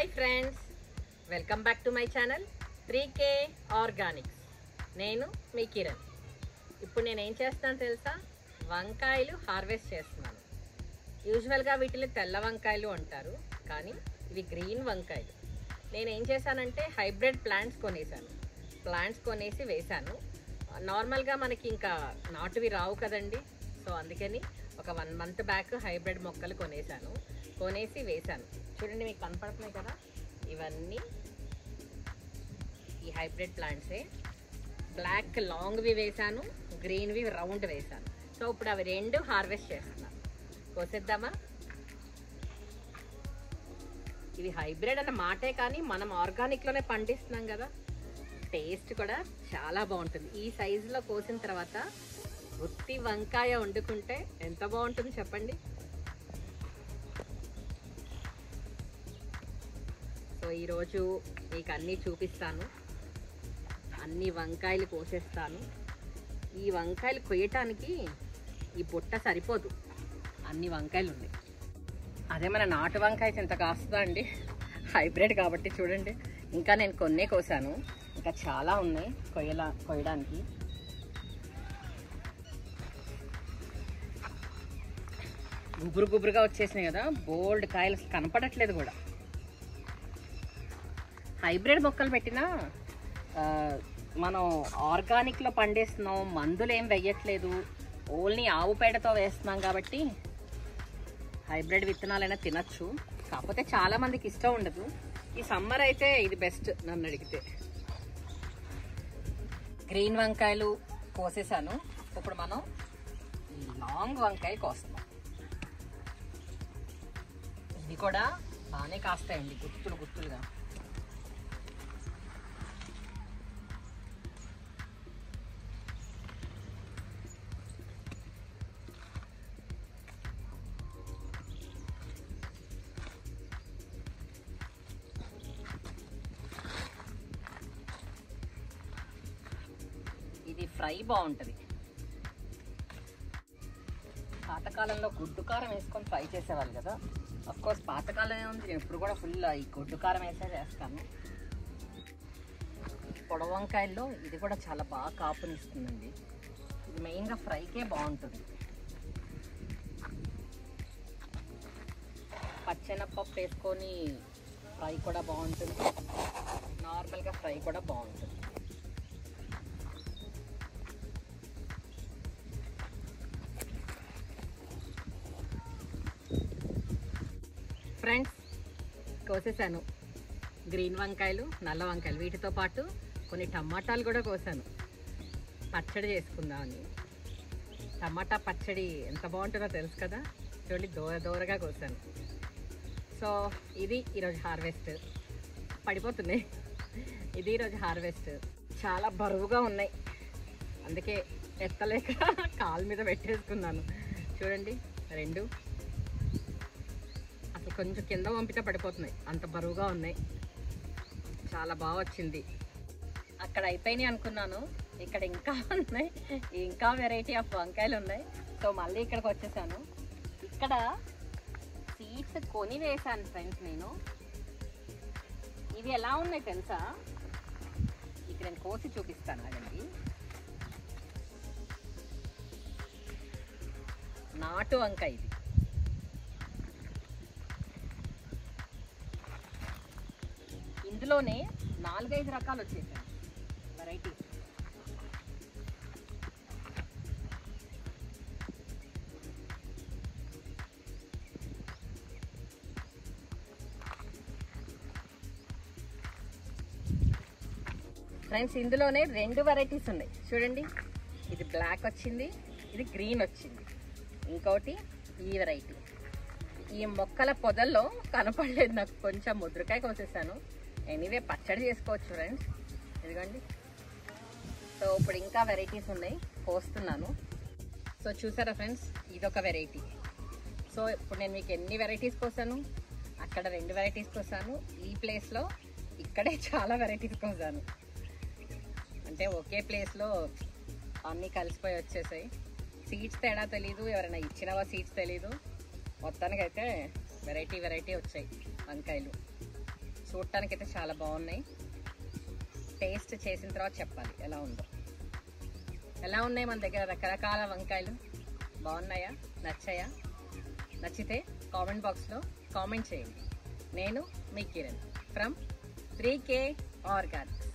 hi friends welcome back to my channel three K organics నేను మీ కిరణ్ ఇప్పుడు నేను ఏం చేస్తాను తెలుసా వంకాయలు హార్వెస్ట్ చేస్తున్నాను యూజువల్గా వీటిని తెల్ల వంకాయలు అంటారు కానీ ఇవి గ్రీన్ వంకాయలు నేను ఏం చేశానంటే హైబ్రిడ్ ప్లాంట్స్ కొనేసాను ప్లాంట్స్ కొనేసి వేశాను నార్మల్గా మనకి ఇంకా నాటువి రావు కదండి సో అందుకని ఒక వన్ మంత్ బ్యాక్ హైబ్రిడ్ మొక్కలు కొనేసాను కొనేసి వేశాను చూడండి మీకు కనపడుతున్నాయి కదా ఇవన్నీ ఈ హైబ్రిడ్ ప్లాంట్సే బ్లాక్ లాంగ్వి వేశాను గ్రీన్వి రౌండ్ వేశాను సో ఇప్పుడు అవి రెండు హార్వెస్ట్ చేస్తున్నాను కోసేద్దామా ఇవి హైబ్రిడ్ అన్న మాటే కానీ మనం ఆర్గానిక్లోనే పండిస్తున్నాం కదా టేస్ట్ కూడా చాలా బాగుంటుంది ఈ సైజులో కోసిన తర్వాత ఉత్తి వంకాయ వండుకుంటే ఎంత బాగుంటుంది చెప్పండి సో ఈరోజు మీకు అన్నీ చూపిస్తాను అన్ని వంకాయలు కోసేస్తాను ఈ వంకాయలు కొయ్యటానికి ఈ బుట్ట సరిపోదు అన్ని వంకాయలు ఉన్నాయి అదే మన నాటు వంకాయ ఇంత కాస్తుందా అండి హైబ్రిడ్ కాబట్టి చూడండి ఇంకా నేను కొన్నే కోసాను ఇంకా చాలా ఉన్నాయి కొయ్యలా కొయ్యడానికి గుబురు గుబురుగా వచ్చేసినాయి కదా బోల్డ్ కాయలు అసలు కనపడట్లేదు కూడా హైబ్రిడ్ మొక్కలు పెట్టినా ఆ, మనం ఆర్గానిక్లో పండిస్తున్నాం మందులు ఏం వెయ్యట్లేదు ఓన్లీ ఆవు పేడతో వేస్తున్నాం కాబట్టి హైబ్రిడ్ విత్తనాలైనా తినచ్చు కాకపోతే చాలా మందికి ఇష్టం ఉండదు ఈ సమ్మర్ అయితే ఇది బెస్ట్ నన్ను అడిగితే గ్రీన్ వంకాయలు కోసేసాను ఇప్పుడు మనం ఈ లాంగ్ వంకాయ కోస్తున్నాం ఇది కూడా బాగానే కాస్తాయండి గుత్తులు గుత్తులుగా ఇది ఫ్రై బాగుంటుంది పాతకాలంలో గుడ్డు కారం వేసుకొని ఫ్రై చేసేవాళ్ళు కదా అఫ్ కోర్స్ పాతకాలం ఏముంది నేను ఇప్పుడు కూడా ఫుల్ ఈ గుడ్డు కారం వేసే చేస్తాను పొడవ వంకాయల్లో ఇది కూడా చాలా బాగా కాపునిస్తుందండి ఇది మెయిన్గా ఫ్రైకే బాగుంటుంది పచ్చెనపప్పు వేసుకొని ఫ్రై కూడా బాగుంటుంది నార్మల్గా ఫ్రై కూడా బాగుంటుంది ఫ్రెండ్స్ కోసేసాను గ్రీన్ వంకాయలు నల్ల వంకాయలు వీటితో పాటు కొన్ని టమాటాలు కూడా కోసాను పచ్చడి చేసుకుందామని టమాటా పచ్చడి ఎంత బాగుంటుందో తెలుసు కదా చూడండి దూర దూరగా కోసాను సో ఇది ఈరోజు హార్వెస్ట్ పడిపోతున్నాయి ఇది ఈరోజు హార్వెస్ట్ చాలా బరువుగా ఉన్నాయి అందుకే ఎత్తలేక కాలు మీద పెట్టేసుకున్నాను చూడండి రెండు అసలు కొంచెం కింద పంపితే పడిపోతున్నాయి అంత బరువుగా ఉన్నాయి చాలా బాగా వచ్చింది అక్కడ అయిపోయినాయి అనుకున్నాను ఇక్కడ ఇంకా ఉన్నాయి ఇంకా వెరైటీ ఆఫ్ వంకాయలు ఉన్నాయి సో మళ్ళీ ఇక్కడికి వచ్చేసాను ఇక్కడ సీడ్స్ కొని వేశాను ఫ్రెండ్స్ నేను ఇవి ఎలా ఉన్నాయి తెలుసా ఇక్కడ నేను కోసి చూపిస్తాను అదండి నాటు వంకాయ ఇది ఇందులోనే నాలుగైదు రకాలు వచ్చేసాయి వెరైటీస్ ఫ్రెండ్స్ ఇందులోనే రెండు వెరైటీస్ ఉన్నాయి చూడండి ఇది బ్లాక్ వచ్చింది ఇది గ్రీన్ వచ్చింది ఇంకోటి ఈ వెరైటీ ఈ మొక్కల పొదల్లో కనపడలేదు నాకు కొంచెం ముద్రకాయ కోసేసాను ఎనీవే పచ్చడి చేసుకోవచ్చు ఫ్రెండ్స్ ఇదిగోండి సో ఇప్పుడు ఇంకా వెరైటీస్ ఉన్నాయి కోస్తున్నాను సో చూసారా ఫ్రెండ్స్ ఇదొక వెరైటీ సో ఇప్పుడు నేను మీకు ఎన్ని వెరైటీస్ కోసాను అక్కడ రెండు వెరైటీస్ కోసాను ఈ ప్లేస్లో ఇక్కడే చాలా వెరైటీస్ కోసాను అంటే ఒకే ప్లేస్లో అన్నీ కలిసిపోయి వచ్చేసాయి సీడ్స్ తేడా తెలీదు ఎవరైనా ఇచ్చినవా సీడ్స్ తెలీదు మొత్తానికైతే వెరైటీ వెరైటీ వచ్చాయి వంకాయలు చూడటానికైతే చాలా బాగున్నాయి టేస్ట్ చేసిన తర్వాత చెప్పాలి ఎలా ఉందో ఎలా ఉన్నాయి మన దగ్గర రకరకాల వంకాయలు బాగున్నాయా నచ్చాయా నచ్చితే కామెంట్ బాక్స్లో కామెంట్ చేయండి నేను మీ Kiran from three K Organics